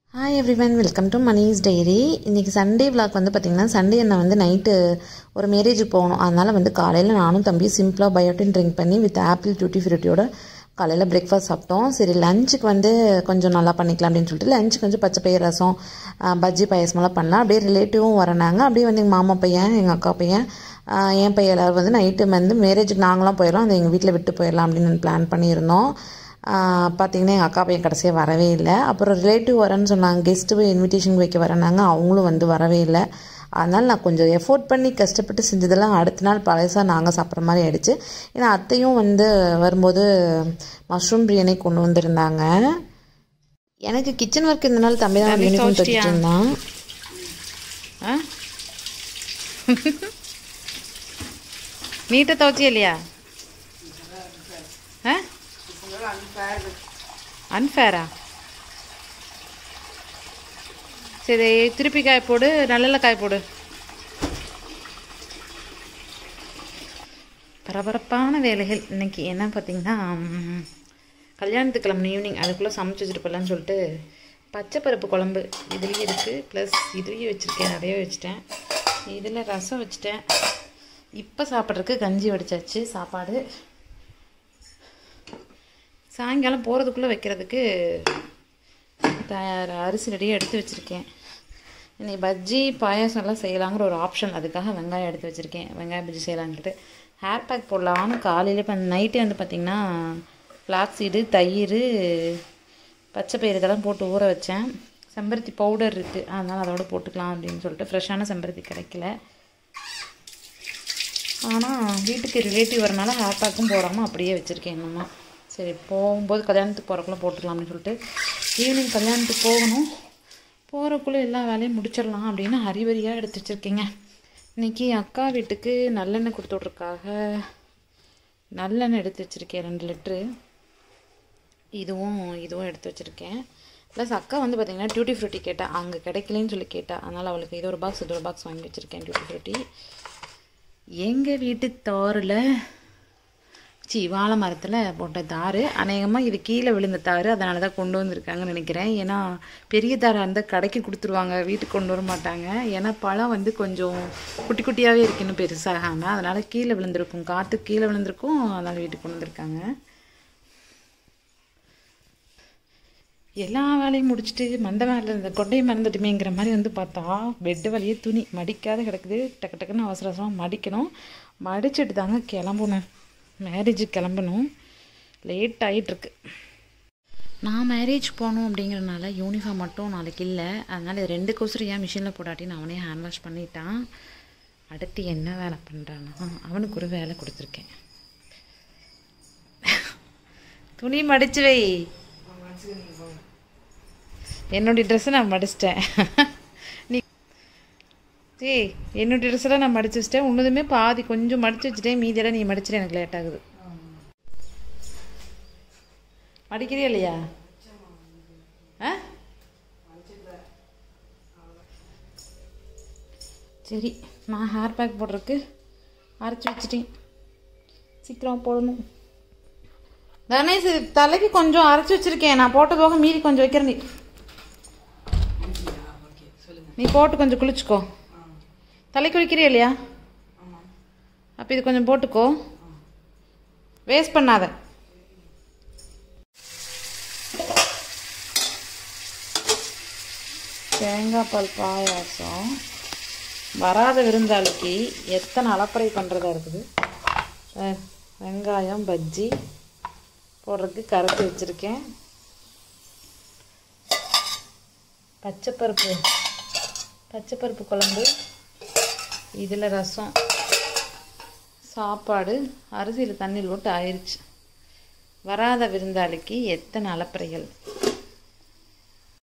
hi everyone welcome to Mani's diary இன்றைக்கி Sunday vlog வந்து பார்த்திங்கன்னா சண்டே நான் வந்து நைட்டு ஒரு மேரேஜுக்கு போகணும் அதனால் வந்து காலையில் நானும் தம்பியும் சிம்பிளாக பயோட்டின் ட்ரிங்க் பண்ணி வித் ஆப்பிள் டூட்டி ஃப்ரூட்டியோட காலையில் பிரேக்ஃபாஸ்ட் சாப்பிட்டோம் சரி லஞ்சுக்கு வந்து கொஞ்சம் நல்லா பண்ணிக்கலாம் அப்படின்னு சொல்லிட்டு லஞ்சுக்கு கொஞ்சம் பச்சை பயிர் ரசம் ஆ, பஜ்ஜி பாயசமெல்லாம் பண்ணலாம் அப்படியே ரிலேட்டிவும் வரனாங்க அப்படியே வந்து எங்கள் மாமா பையன் எங்கள் அக்கா பையன் ஆ, என் பையன் எல்லாரும் வந்து நைட்டு வந்து மேரேஜுக்கு நாங்களாம் போயிடலாம் அதை எங்கள் வீட்டில் விட்டு போயிடலாம் அப்படின்னு பிளான் பண்ணியிருந்தோம் பார்த்தீங்கன்னா எங்கள் அக்கா பையன் கடைசியாக வரவே இல்லை அப்புறம் ரிலேட்டிவ் வரேன்னு சொன்னாங்க கெஸ்ட்டு இன்விடேஷன் வைக்க வரேனாங்க அவங்களும் வந்து வரவே இல்லை அதனால் நான் கொஞ்சம் எஃபோர்ட் பண்ணி கஷ்டப்பட்டு செஞ்சதெல்லாம் அடுத்த நாள் பழசாக நாங்கள் சாப்பிட்ற மாதிரி ஆயிடுச்சு ஏன்னா அத்தையும் வந்து வரும்போது மஷ்ரூம் பிரியாணி கொண்டு வந்திருந்தாங்க எனக்கு கிச்சன் ஒர்க் இந்த நாள் தம்பி தான் யூனிஃபார்ம் தைச்சிட்டு இருந்தான் ஆ நீட்டை துவச்சியா இல்லையா ஆ அன்ஃபேரா சரி திருப்பி காய போடு நல்லெண்ணெய் காய போடு பரபரப்பான வேலைகள் இன்னைக்கு என்ன பார்த்தீங்கன்னா ம், கல்யாணத்துக்கு கிளம்புன ஈவினிங் அதுக்குள்ளே சமைச்சு வச்சுட்டு போகலான்னு சொல்லிட்டு பச்சை பருப்பு குழம்பு இதுலேயும் இருக்குது ப்ளஸ் இதுலேயும் வச்சுருக்கேன் நிறைய வச்சுட்டேன் இதில் ரசம் வச்சுட்டேன் இப்போ சாப்பிட்றதுக்கு கஞ்சி வடிச்சாச்சு சாப்பாடு சாயங்காலம் போகிறதுக்குள்ளே வைக்கிறதுக்கு தயார் அரிசி ரெடியாக எடுத்து வச்சுருக்கேன் இன்னைக்கு பஜ்ஜி பாயாசம்லாம் செய்யலாங்கிற ஒரு ஆப்ஷன் அதுக்காக வெங்காயம் எடுத்து வச்சுருக்கேன் வெங்காய பஜ்ஜி செய்யலான்ட்டு ஹேர் பேக் போடலாம்னு காலையில் இப்போ நைட்டு வந்து பார்த்திங்கன்னா ஃப்ளாக்ஸீடு தயிர் பச்சை பயிறு இதெல்லாம் போட்டு ஊற வச்சேன் செம்பருத்தி பவுடர் இருக்குது அதனால் அதோட போட்டுக்கலாம் அப்படின்னு சொல்லிட்டு ஃப்ரெஷ்ஷான செம்பருத்தி கிடைக்கல ஆனால் வீட்டுக்கு ரிலேட்டிவ் வரனால ஹேர் பேக்கும் போடாமல் அப்படியே வச்சுருக்கேன் என்னம்மா சரி போகும்போது கல்யாணத்துக்கு போகிறக்குள்ள போட்டுக்கலாம் அப்படின்னு சொல்லிட்டு ஈவினிங் கல்யாணத்துக்கு போகணும் போகிறக்குள்ளே எல்லா வேலையும் முடிச்சிடலாம் அப்படின்னு ஹரிவரியாக எடுத்து வச்சுருக்கேங்க இன்றைக்கி அக்கா வீட்டுக்கு நல்லெண்ணெய் கொடுத்து விட்றக்காக நல்லெண்ணெய் எடுத்து வச்சுருக்கேன் ரெண்டு லிட்ரு இதுவும் இதுவும் எடுத்து வச்சுருக்கேன் ப்ளஸ் அக்கா வந்து பார்த்திங்கன்னா டியூட்டி ஃப்ரூட்டி கேட்டா அங்கே கிடைக்கலன்னு சொல்லி கேட்டா அதனால் அவளுக்கு இது ஒரு பாக்ஸ் இது ஒரு பாக்ஸ் வாங்கி வச்சுருக்கேன் டியூட்டி ஃப்ரூட்டி எங்கள் வீட்டு தாரில் சி வாழை மரத்தில் போட்ட தார் அநேகமாக இது கீழே விழுந்த தார் அதனால தான் கொண்டு வந்திருக்காங்கன்னு நினைக்கிறேன் ஏன்னா பெரிய தாராக இருந்தால் கடைக்கு கொடுத்துருவாங்க வீட்டுக்கு கொண்டு வர மாட்டாங்க ஏன்னா பழம் வந்து கொஞ்சம் குட்டி குட்டியாகவே இருக்கு இன்னும் பெருசாகாமல் அதனால் கீழே விழுந்திருக்கும் காற்று கீழே விழுந்திருக்கும் அதனால் வீட்டுக்கு கொண்டு வந்திருக்காங்க எல்லா வேலையும் முடிச்சுட்டு மந்த வேலை இந்த கொண்டையை மறந்துட்டுமேங்கிற மாதிரி வந்து பார்த்தா பெட்டு வழியே துணி மடிக்காத கிடக்குது டக்கு டக்குன்னு அவசர அவசரமாக மடிக்கணும் மடிச்சிட்டு தாங்க கிளம்பணும் மேரேஜுக்கு கிளம்பணும் லேட் ஆகிட்டுருக்கு நான் மேரேஜ் போகணும் அப்படிங்கிறனால யூனிஃபார்ம் மட்டும் நாளைக்கு இல்லை அதனால் இது ரெண்டு கோசரம் ஏன் மிஷினில் போடாட்டி நான் அவனே ஹேண்ட் வாஷ் பண்ணிட்டான் அடுத்து என்ன வேலை பண்ணுறான்னா அவனுக்கு ஒரு வேலை கொடுத்துருக்கேன் துணி மடிச்சு வை என்னுடைய ட்ரெஸ்ஸை நான் மடிச்சிட்டேன் நீ ஏய் என்னுடைய ட்ரெஸ்ஸெல்லாம் நான் மடிச்சு வச்சிட்டேன் உன்னதுமே பாதி கொஞ்சம் மடிச்சு வச்சுட்டேன் மீதியெல்லாம் நீ மடிச்சிட்டு எனக்கு லேட் ஆகுது மடிக்கிறியா இல்லையா ஆ சரி நான் ஹேர் பேக் போடுறதுக்கு அரைச்சி வச்சிட்டேன் சீக்கிரம் போடணும் கணேஷ் இது தலைக்கு கொஞ்சம் அரைச்சி வச்சிருக்கேன் நான் போட்டது போக மீதி கொஞ்சம் வைக்கிறேன் நீ நீ போட்டு கொஞ்சம் குளிச்சுக்கோ தலைக்கு குளிக்கிறியா இல்லையா அப்போ இது கொஞ்சம் போட்டுக்கோ வேஸ்ட் பண்ணாத தேங்காய் பால் பாயாசம் வராத விருந்தாளிக்கு எத்தனை அலப்பறை பண்ணுறதா இருக்குது அஹ், வெங்காயம் பஜ்ஜி போடுறதுக்கு கரைச்சி வச்சுருக்கேன் பச்சைப்பருப்பு பச்சைப்பருப்பு குழம்பு இதில் ரசம் சாப்பாடு அரிசியில் தண்ணியில் போட்டு ஆயிடுச்சு வராத விருந்தாளிக்கு எத்தனை அலப்பறைகள்